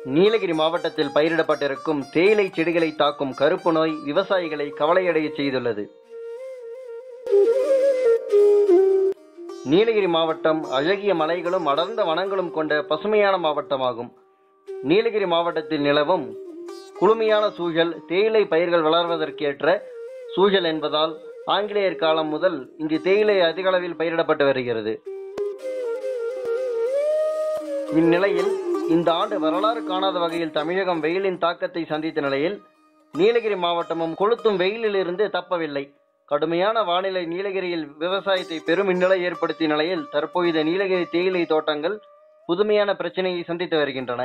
நீலகிரி மாவட்டத்தில் பயிரிடப்பட்டிருக்கும் தேயிலை செடிகளை தாக்கும் கருப்பு நோய் விவசாயிகளை கவலையடைய செய்துள்ளது நீலகிரி மாவட்டம் அழகிய மலைகளும் அடர்ந்த வனங்களும் கொண்ட பசுமையான மாவட்டமாகும் நீலகிரி மாவட்டத்தில் நிலவும் குளுமையான சூழல் தேயிலை பயிர்கள் வளர்வதற்கேற்ற சூழல் என்பதால் ஆங்கிலேயர் காலம் முதல் இங்கு தேயிலை அதிக அளவில் பயிரிடப்பட்டு வருகிறது இந்நிலையில் இந்த ஆண்டு வரலாறு காணாத வகையில் தமிழகம் வெயிலின் தாக்கத்தை சந்தித்த நிலையில் நீலகிரி மாவட்டமும் கொளுத்தும் வெயிலிலிருந்து தப்பவில்லை கடுமையான வானிலை நீலகிரியில் விவசாயத்தை பெரும் இந்நிலை ஏற்படுத்திய நிலையில் தற்போது நீலகிரி தேயிலை தோட்டங்கள் புதுமையான பிரச்சனையை சந்தித்து வருகின்றன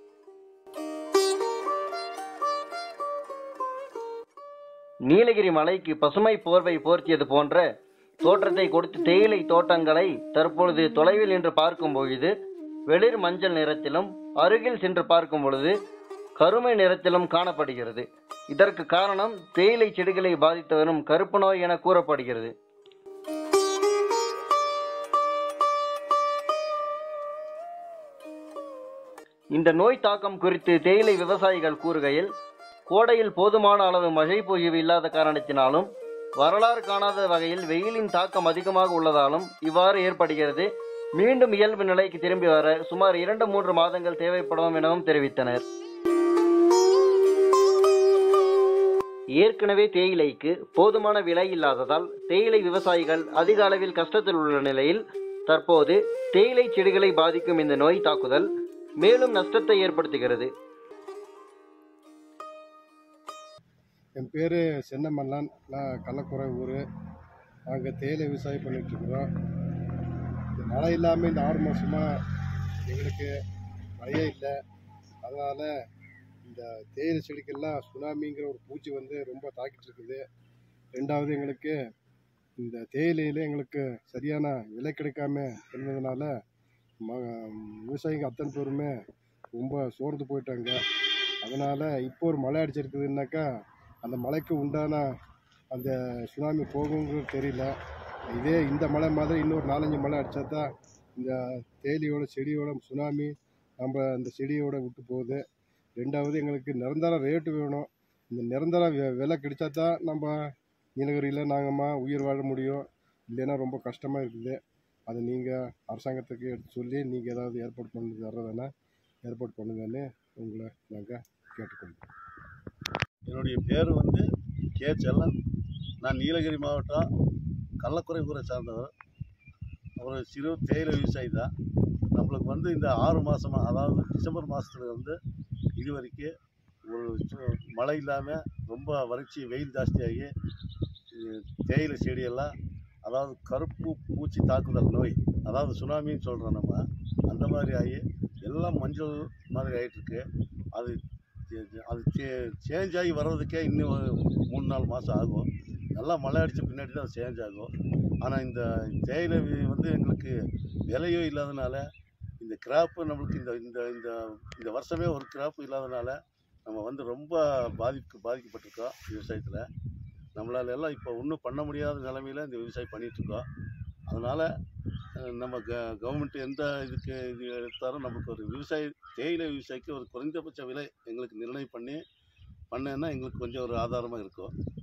நீலகிரி மலைக்கு பசுமை போர்வை போர்த்தியது போன்ற தோற்றத்தை கொடுத்து தேயிலை தோட்டங்களை தற்பொழுது தொலைவில் நின்று பார்க்கும் பொழுது வெளிர் மஞ்சள் நிறத்திலும் அருகில் சென்று பார்க்கும் பொழுது கருமை நிறத்திலும் காணப்படுகிறது இதற்கு காரணம் தேயிலை செடிகளை பாதித்து வரும் கருப்பு நோய் என கூறப்படுகிறது இந்த நோய் தாக்கம் குறித்து தேயிலை விவசாயிகள் கூறுகையில் கோடையில் போதுமான அளவு மழை பொழிவு இல்லாத காரணத்தினாலும் வரலாறு காணாத வகையில் வெயிலின் தாக்கம் அதிகமாக உள்ளதாலும் இவ்வாறு ஏற்படுகிறது மீண்டும் இயல்பு நிலைக்கு திரும்பி வர சுமார் இரண்டு மூன்று மாதங்கள் தேவைப்படும் எனவும் தெரிவித்தனர் ஏற்கனவே தேயிலைக்கு போதுமான விலை இல்லாததால் தேயிலை விவசாயிகள் அதிக அளவில் கஷ்டத்தில் உள்ள நிலையில் தற்போது தேயிலை செடிகளை பாதிக்கும் இந்த நோய் தாக்குதல் மேலும் நஷ்டத்தை ஏற்படுத்துகிறது என் பேர் சென்னமல்லன் நான் கள்ளக்குறை ஊர் நாங்கள் தேயிலை விவசாயம் பண்ணிகிட்ருக்குறோம் இந்த மழை இல்லாமல் இந்த ஆறு மாதமாக எங்களுக்கு மழையே இல்லை அதனால் இந்த தேயிலை செடிக்கெல்லாம் சுனாமிங்கிற ஒரு பூச்சி வந்து ரொம்ப தாக்கிட்டு இருக்குது ரெண்டாவது எங்களுக்கு இந்த தேயிலையில் எங்களுக்கு சரியான விலை கிடைக்காம இருந்ததுனால ம விவசாயிங்க அத்தனை பேருமே ரொம்ப சோர்ந்து போயிட்டாங்க அதனால் இப்போ ஒரு மழை அடிச்சிருக்குதுன்னாக்கா அந்த மலைக்கு உண்டான அந்த சுனாமி போகுங்கிறது தெரியல இதே இந்த மழை மாதிரி இன்னொரு நாலஞ்சு மழை அடித்தா தான் இந்த தேயிலையோட செடியோட சுனாமி நம்ம அந்த செடியோட விட்டு போகுது ரெண்டாவது எங்களுக்கு நிரந்தர ரேட்டு வேணும் இந்த நிரந்தர வெ- விலை கிடைச்சா தான் நம்ம நீலகிரியில் நாங்கம்மா உயிர் வாழ முடியும் இல்லைன்னா ரொம்ப கஷ்டமாக இருக்குது அதை நீங்கள் அரசாங்கத்துக்கு எடுத்து சொல்லி நீங்கள் ஏதாவது ஏற்பாடு பண்ணி தர்றதுன்னா ஏற்பாடு பண்ணுங்கன்னு உங்களை நாங்கள் கேட்டுக்கொள்கிறோம் என்னுடைய பேர் வந்து கே செல்லன் நான் நீலகிரி மாவட்டம் கள்ளக்குறை ஊரை சார்ந்தவர் ஒரு சிறு தேயிலை விவசாயி தான் நம்மளுக்கு வந்து இந்த ஆறு மாதமாக அதாவது டிசம்பர் மாதத்துல இருந்து இது வரைக்கும் ஒரு சு- மழை இல்லாமல் ரொம்ப வறட்சி வெயில் ஜாஸ்தியாகி இது தேயிலை செடியெல்லாம் அதாவது கருப்பு பூச்சி தாக்குதல் நோய் அதாவது சுனாமின்னு சொல்கிறோம் நம்ம அந்த மாதிரி ஆகி எல்லாம் மஞ்சள் மாதிரி ஆகிட்டுருக்கு அது சே- சே- அது சே சேஞ்ச் ஆகி வர்றதுக்கே இன்னும் ஒரு மூணு நாலு மாதம் ஆகும் நல்லா மழை அடித்த பின்னாடி தான் சேஞ்ச் ஆகும் ஆனால் இந்த தேயிலை வி- வந்து எங்களுக்கு விலையும் இல்லாதனால இந்த கிராப்பு நம்மளுக்கு இந்த இந்த இந்த இந்த வருஷமே ஒரு கிராப்பு இல்லாதனால நம்ம வந்து ரொம்ப பாதிப்பு பாதிக்கப்பட்டிருக்கோம் விவசாயத்தில் நம்மளால எல்லாம் இப்போ ஒன்றும் பண்ண முடியாத நிலமையில இந்த விவசாயம் பண்ணிகிட்ருக்கோம் அதனால் நம்ம க கவர்மெண்ட் எந்த இதுக்கு இது எடுத்தாலும் நமக்கு ஒரு விவசாய தேயிலை விவசாயிக்கு ஒரு குறைந்தபட்ச விலை எங்களுக்கு நிர்ணயம் பண்ணி பண்ணேன்னா எங்களுக்கு கொஞ்சம் ஒரு ஆதாரமாக இருக்கும்